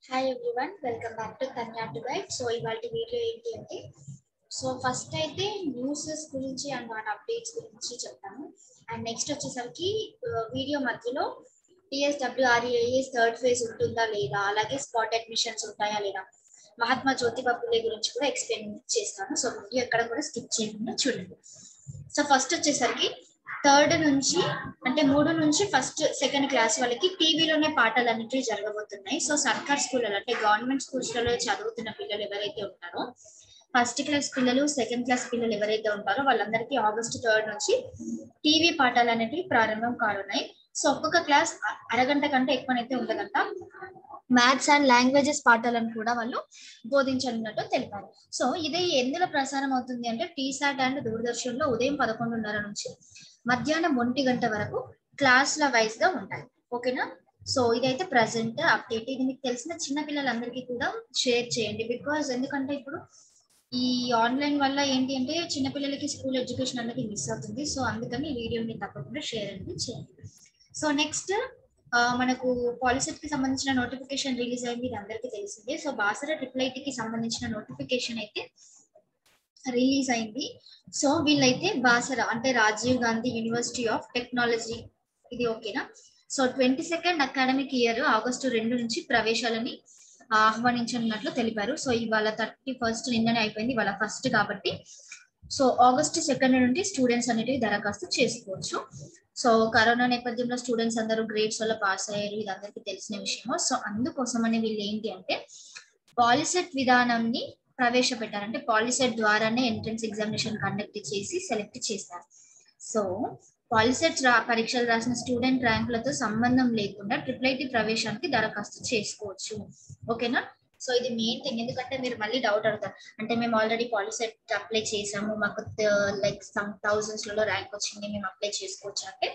hi everyone welcome back to Kanya to guide so ఇవాళ video ఏంటి అంటే సో ఫస్ట్ అయితే న్యూసెస్ గురించి అండ్ వాటి అప్డేట్స్ గురించి చెప్తాను అండ్ నెక్స్ట్ వచ్చేసరికి వీడియో మధ్యలో టిఎస్డబ్ల్యూఆర్ఏఎస్ థర్డ్ ఫేజ్ ఉంటుందా లేదా అలాగే స్పాట్ అడ్మిషన్స్ ఉంటాయా లేదా మహాత్మా జ్యోతిబా ఫులే గురించి కూడా ఎక్స్ప్లెయిన్ చేస్తాను సో వీడియో ఎక్కడ కూడా స్కిప్ చేయకుండా చూడండి సో ఫస్ట్ వచ్చేసరికి థర్డ్ నుంచి అంటే మూడు నుంచి ఫస్ట్ సెకండ్ క్లాస్ వాళ్ళకి టీవీలోనే పాఠాలు అనేటివి జరగబోతున్నాయి సో సర్కార్ స్కూళ్ళలో అంటే గవర్నమెంట్ స్కూల్స్లలో చదువుతున్న పిల్లలు ఎవరైతే ఉంటారో ఫస్ట్ క్లాస్ పిల్లలు సెకండ్ క్లాస్ పిల్లలు ఎవరైతే ఉంటారో వాళ్ళందరికీ ఆగస్ట్ థర్డ్ నుంచి టీవీ పాఠాలు అనేటివి ప్రారంభం కానున్నాయి సో ఒక్కొక్క క్లాస్ అరగంట కంటే ఎక్కువనైతే ఉండదంట మ్యాథ్స్ అండ్ లాంగ్వేజెస్ పాఠాలను కూడా వాళ్ళు బోధించనున్నట్టు తెలిపారు సో ఇది ఎందులో ప్రసారం అవుతుంది అంటే టీసాట్ అండ్ దూరదర్శన్ లో ఉదయం పదకొండున్నర నుంచి మధ్యాహ్నం ఒంటి గంట వరకు క్లాస్ల వైజ్ గా ఉంటాయి ఓకేనా సో ఇదైతే ప్రజెంట్ అప్డేట్ ఇది మీకు తెలిసిన చిన్న పిల్లలందరికీ కూడా షేర్ చేయండి బికాస్ ఎందుకంటే ఇప్పుడు ఈ ఆన్లైన్ వల్ల ఏంటి అంటే చిన్నపిల్లలకి స్కూల్ ఎడ్యుకేషన్ అనేది మిస్ అవుతుంది సో అందుకని ఈ వీడియోని తప్పకుండా షేర్ అనేది చేయండి సో నెక్స్ట్ మనకు పాలిసెట్ కి సంబంధించిన నోటిఫికేషన్ రిలీజ్ అయింది ఇది అందరికీ తెలిసిందే సో బాసర ట్రిపుల్ ఐటీకి సంబంధించిన నోటిఫికేషన్ అయితే రిలీజ్ అయింది సో వీళ్ళైతే బాసర అంటే Rajiv Gandhi university of technology ఇది ఓకేనా so twenty second academic year August రెండు నుంచి ప్రవేశాలని ఆహ్వానించనున్నట్లు తెలిపారు సో ఇవాళ థర్టీ ఫస్ట్ నిన్ననే అయిపోయింది ఇవాళ ఫస్ట్ కాబట్టి సో ఆగస్ట్ సెకండ్ నుండి స్టూడెంట్స్ అనేటివి దరఖాస్తు చేసుకోవచ్చు సో కరోనా నేపథ్యంలో స్టూడెంట్స్ అందరూ గ్రేడ్స్ వల్ల పాస్ అయ్యారు ఇది అందరికీ తెలిసిన విషయము సో అందుకోసమని వీళ్ళు ఏంటి అంటే పాలిసెట్ విధానాన్ని ప్రవేశపెట్టారు అంటే పాలిసెట్ ద్వారానే ఎంట్రన్స్ ఎగ్జామినేషన్ కండక్ట్ చేసి సెలెక్ట్ చేస్తారు సో పాలిసెట్ రా పరీక్షలు రాసిన స్టూడెంట్ ర్యాంకులతో సంబంధం లేకుండా ట్రిపుల్ ఐటీ ప్రవేశానికి దరఖాస్తు చేసుకోవచ్చు ఓకేనా సో ఇది మెయిన్ థింగ్ ఎందుకంటే మీరు మళ్ళీ డౌట్ అడుగుతారు అంటే మేము ఆల్రెడీ పాలిసెట్ అప్లై చేసాము మాకు లైక్ సమ్ థౌజండ్స్ లలో ర్యాంక్ వచ్చింది మేము అప్లై చేసుకోవచ్చు అంటే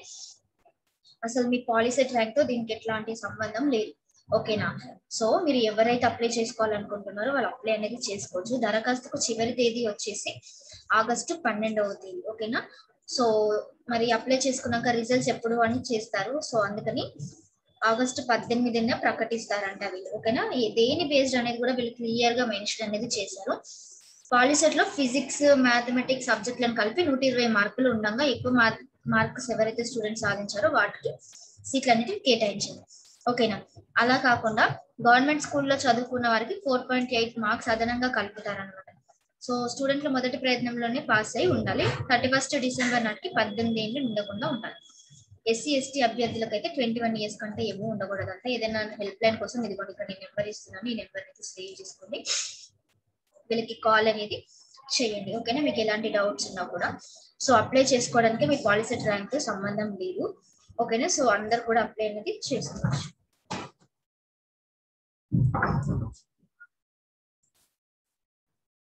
అసలు మీ పాలిసెట్ ర్యాంక్ తో దీనికి ఎట్లాంటి సంబంధం లేదు ఓకేనా సో మీరు ఎవరైతే అప్లై చేసుకోవాలనుకుంటున్నారో వాళ్ళు అప్లై అనేది చేసుకోవచ్చు దరఖాస్తుకు చివరి తేదీ వచ్చేసి ఆగస్టు పన్నెండవ తేదీ ఓకేనా సో మరి అప్లై చేసుకున్నాక రిజల్ట్స్ ఎప్పుడు అని చేస్తారు సో అందుకని ఆగస్టు పద్దెనిమిదిన ప్రకటిస్తారంట వీళ్ళు ఓకేనా దేని బేస్డ్ అనేది కూడా వీళ్ళు క్లియర్ గా మెన్షన్ అనేది చేశారు పాలిసెట్ లో ఫిజిక్స్ మ్యాథమెటిక్స్ సబ్జెక్టులను కలిపి నూట ఇరవై మార్కులు ఉండగా ఎక్కువ మార్క్స్ ఎవరైతే స్టూడెంట్స్ సాధించారో వాటికి సీట్లు అనేవి కేటాయించారు ఓకేనా అలా కాకుండా గవర్నమెంట్ స్కూల్లో చదువుకున్న వారికి ఫోర్ పాయింట్ ఎయిట్ మార్క్స్ అదనంగా కలుపుతారనమాట సో స్టూడెంట్లు మొదటి ప్రయత్నంలోనే పాస్ అయి ఉండాలి థర్టీ ఫస్ట్ డిసెంబర్ నాటికి పద్దెనిమిది ఏళ్ళు ఉండకుండా ఉండాలి ఎస్సీ ఎస్టీ అభ్యర్థులకు అయితే ట్వంటీ వన్ ఇయర్స్ కంటే ఏమో ఉండకూడదు అంటే ఏదైనా హెల్ప్ లైన్ కోసం ఇది కూడా ఇక్కడ నేను నెంబర్ ఇస్తున్నాను ఈ నెంబర్ అయితే సేవ్ చేసుకోండి వీళ్ళకి కాల్ అనేది చేయండి ఓకేనా మీకు ఎలాంటి డౌట్స్ ఉన్నా కూడా సో అప్లై చేసుకోవడానికి మీ పాలిసెట్ ర్యాంక్ తో సంబంధం లేదు ఓకేనా సో అందరు కూడా అప్లై అనేది చేసుకోవచ్చు